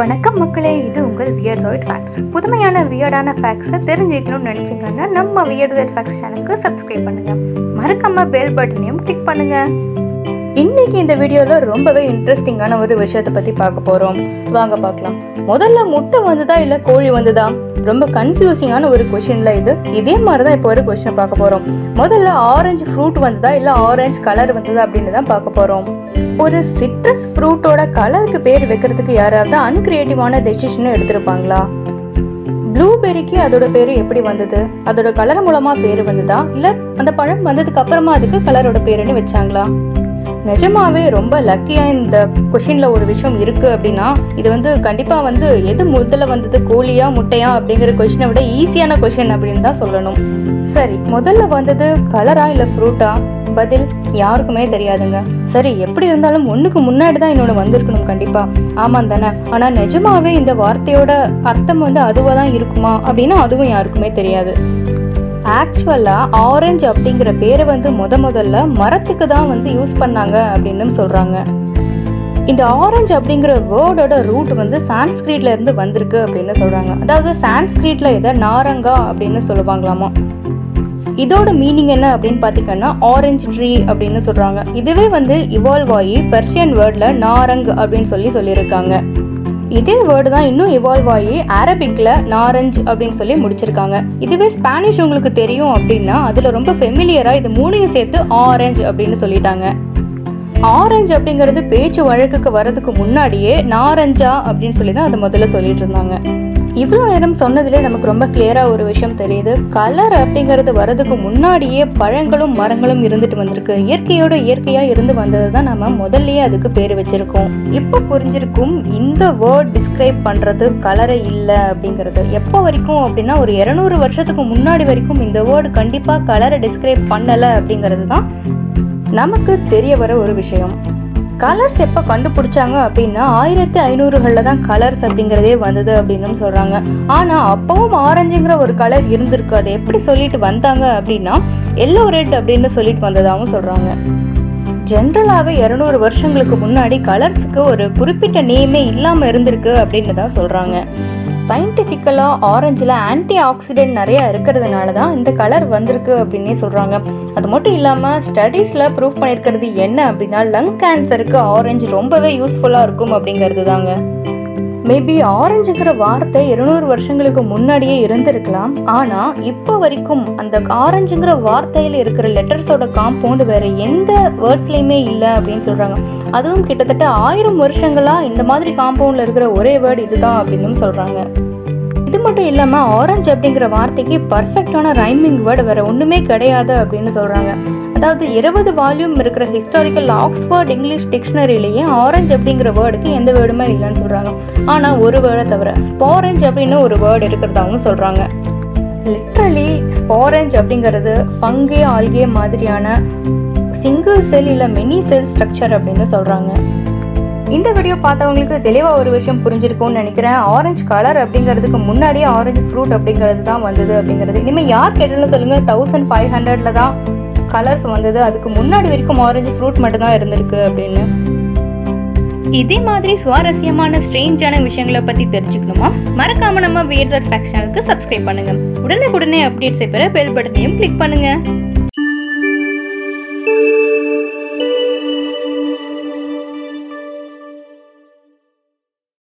வணக்கம் மக்களே இது உங்கள் வியர்டாய்ட் ஃபேக்ட்ஸ் புதுமையான வியர்டான ஃபேக்ட்ஸை தெரிஞ்சுக்கணும்னு நினச்சிங்கன்னா நம்ம வியர்டாய்ட் ஃபேக்ட்ஸ் சேனலுக்கு சப்ஸ்கிரைப் பண்ணுங்கள் மறக்காம பெல் பட்டனையும் கிளிக் பண்ணுங்கள் இன்னைக்கு இந்த வீடியோவில் ரொம்பவே இன்ட்ரெஸ்டிங்கான ஒரு விஷயத்தை பற்றி பார்க்க போகிறோம் வாங்க பார்க்கலாம் முதல்ல முட்டை வந்ததா இல்லை கோழி வந்ததா ரொம்ப கன்ஃபியூசிங்கான ஒரு கொஷினில் இது இதே மாதிரி தான் இப்போ ஒரு கொஷினை பார்க்க போகிறோம் முதல்ல ஆரஞ்சு ஃப்ரூட் வந்ததா இல்லை ஆரஞ்சு கலர் வந்ததா அப்படின்னு தான் பார்க்க போகிறோம் ஒரு சிட்ரஸ் ஃப்ரூட்டோட கலருக்கு பேர் வைக்கிறதுக்கு யாராவது அன்கிரியேட்டிவான டெசிஷன் எடுத்திருப்பாங்களா ப்ளூபெரிக்கு அதோட பேர் எப்படி வந்தது அதோட கலர் மூலமா பேர் வந்ததா இல்ல அந்த பழம் வந்ததுக்கு அப்புறமா அதுக்கு கலரோட பேருன்னு வச்சாங்களா நிஜமாவே ரொம்ப லக்கியா இந்த கொஷின்ல ஒரு விஷயம் இருக்கு அப்படின்னா இது வந்து கண்டிப்பா வந்து எது முதல்ல வந்தது கோழியா முட்டையா அப்படிங்கிற கொஷினை விட ஈஸியான கொஷின் அப்படின்னு தான் சொல்லணும் சரி முதல்ல வந்தது கலரா இல்ல ஃப்ரூட்டா பதில் யாருக்குமே தெரியாதுங்க சரி எப்படி இருந்தாலும் ஒண்ணுக்கு முன்னாடி தான் இன்னொன்று வந்திருக்கணும் கண்டிப்பா ஆமாம் தானே ஆனா நிஜமாவே இந்த வார்த்தையோட அர்த்தம் வந்து அதுவாக தான் இருக்குமா அப்படின்னா அதுவும் யாருக்குமே தெரியாது ஆக்சுவலா ஆரஞ்சு அப்படிங்கிற பேரை வந்து முத முதல்ல மரத்துக்கு தான் வந்து யூஸ் பண்ணாங்க அப்படின்னு சொல்றாங்க இந்த ஆரஞ்சு அப்படிங்கிற வேர்டோட ரூட் வந்து சான்ஸ்கிரிட்ல இருந்து வந்திருக்கு அப்படின்னு சொல்றாங்க அதாவது சான்ஸ்கிரிட்ல இதை நாரங்கா அப்படின்னு சொல்லுவாங்களாமா இதோட மீனிங் என்ன அப்படின்னு பார்த்தீங்கன்னா ஆரஞ்சு ட்ரீ அப்படின்னு சொல்றாங்க இதுவே வந்து இவால்வ் ஆகி பெர்ஷியன் வேர்ட்ல நாரங் அப்படின்னு சொல்லி சொல்லியிருக்காங்க இதே வேர்டு தான் இன்னும் இவால்வ் ஆகி அரபிக்ல நாரஞ்ச் அப்படின்னு சொல்லி முடிச்சிருக்காங்க இதுவே ஸ்பானிஷ் உங்களுக்கு தெரியும் அப்படின்னா அதுல ரொம்ப ஃபெமிலியரா இது மூணையும் சேர்த்து ஆரஞ்சு அப்படின்னு சொல்லிட்டாங்க ஆரஞ்சு அப்படிங்கிறது பேச்சு வழக்குக்கு வர்றதுக்கு முன்னாடியே நாரஞ்சா அப்படின்னு சொல்லி தான் அதை முதல்ல சொல்லிட்டு இருந்தாங்க இவ்வளோ நேரம் சொன்னதுலேயே நமக்கு ரொம்ப கிளியராக ஒரு விஷயம் தெரியுது கலர் அப்படிங்கிறது வர்றதுக்கு முன்னாடியே பழங்களும் மரங்களும் இருந்துட்டு வந்திருக்கு இயற்கையோட இயற்கையாக இருந்து வந்தது தான் நம்ம முதல்லயே அதுக்கு பேர் வச்சிருக்கோம் இப்போ புரிஞ்சிருக்கும் இந்த வேர்ட் டிஸ்கிரைப் பண்ணுறது கலரை இல்லை அப்படிங்கிறது எப்போ வரைக்கும் அப்படின்னா ஒரு இரநூறு வருஷத்துக்கு முன்னாடி வரைக்கும் இந்த வேர்டு கண்டிப்பாக கலரை டிஸ்கிரைப் பண்ணலை அப்படிங்கிறது தான் நமக்கு தெரிய வர ஒரு விஷயம் கலர்ஸ் எப்போ கண்டுபிடிச்சாங்க அப்படின்னா ஆயிரத்தி ஐநூறுகளில் தான் கலர்ஸ் அப்படிங்கிறதே வந்தது அப்படின்னு சொல்கிறாங்க ஆனால் அப்பவும் ஆரஞ்சுங்கிற ஒரு கலர் இருந்திருக்கு அதை எப்படி சொல்லிட்டு வந்தாங்க அப்படின்னா எல்லோ ரெட் அப்படின்னு சொல்லிட்டு வந்ததாகவும் சொல்கிறாங்க ஜென்ரலாகவே இரநூறு வருஷங்களுக்கு முன்னாடி கலர்ஸுக்கு ஒரு குறிப்பிட்ட நேமே இல்லாமல் இருந்திருக்கு அப்படின்னு தான் சொல்கிறாங்க சயின்டிஃபிக்கலாக ஆரஞ்சில் ஆன்டி ஆக்சிடென்ட் நிறைய இருக்கிறதுனால தான் இந்த கலர் வந்திருக்கு அப்படின்னே சொல்கிறாங்க அது மட்டும் இல்லாமல் ஸ்டடீஸில் ப்ரூவ் பண்ணியிருக்கிறது என்ன அப்படின்னா லங் கேன்சருக்கு ஆரஞ்சு ரொம்பவே யூஸ்ஃபுல்லாக இருக்கும் அப்படிங்கிறது தாங்க மேபி ஆரஞ்சுங்கிற வார்த்தை இருநூறு வருஷங்களுக்கு முன்னாடியே இருந்திருக்கலாம் ஆனால் இப்போ வரைக்கும் அந்த ஆரஞ்சுங்கிற வார்த்தையில் இருக்கிற லெட்டர்ஸோட காம்பவுண்ட் வேற எந்த வேர்ட்ஸ்லையுமே இல்லை அப்படின்னு சொல்கிறாங்க அதுவும் கிட்டத்தட்ட ஆயிரம் வருஷங்களாக இந்த மாதிரி காம்பவுண்டில் இருக்கிற ஒரே வேர்டு இதுதான் அப்படின்னு சொல்கிறாங்க இது மட்டும் இல்லாமல் ஆரஞ்சு அப்படிங்கிற வார்த்தைக்கு பர்ஃபெக்டான ரைமிங் வேர்டு வேற ஒன்றுமே கிடையாது அப்படின்னு சொல்கிறாங்க அதாவது இருபது வால்யூம் இருக்கிற ஹிஸ்டாரிக்கல் ஆக்ஸ்ஃபோர்ட் இங்கிலீஷ் டிக்ஷனரியிலேயே ஆரஞ்சு அப்படிங்கிற வேர்டுக்கு எந்த வேர்டுமே இல்லைன்னு சொல்கிறாங்க ஆனால் ஒரு வேர்டை தவிர ஸ்பாரஞ்ச் அப்படின்னு ஒரு வேர்டு இருக்கிறதாகவும் சொல்கிறாங்க லிட்ரலி ஸ்பாரஞ்ச் அப்படிங்கிறது ஃபங்கே ஆல்கே மாதிரியான சிங்கிள் செல் இல்லை மெனி செல் ஸ்ட்ரக்சர் அப்படின்னு சொல்கிறாங்க இந்த வீடியோ பார்த்தவங்களுக்கு தெளிவாக ஒரு விஷயம் புரிஞ்சிருக்கும்னு நினைக்கிறேன் ஆரஞ்சு கலர் அப்படிங்கிறதுக்கு முன்னாடியே ஆரஞ்சு ஃப்ரூட் அப்படிங்கிறது தான் வந்தது அப்படிங்கிறது இனிமேல் யார் கேட்டாலும் சொல்லுங்கள் தௌசண்ட் ஃபைவ் ஹண்ட்ரட்ல தான் கலர்ஸ் வந்தது அதுக்கு முன்னாடி வரைக்கும் ஆரஞ்சு ஃப்ரூட் மட்டும் தான் இருந்திருக்கு அப்படின்னு இதே மாதிரி சுவாரஸ்யமான ஸ்ட்ரேஞ்சான விஷயங்களை பற்றி தெரிஞ்சுக்கணுமா மறக்காம நம்ம வியர்ஸ் ஃபேக்ஸ் சேனலுக்கு சப்ஸ்கிரைப் பண்ணுங்க உடனே உடனே அப்டேட்ஸை பெற பெல் பட்டனையும் கிளிக் பண்ணுங்க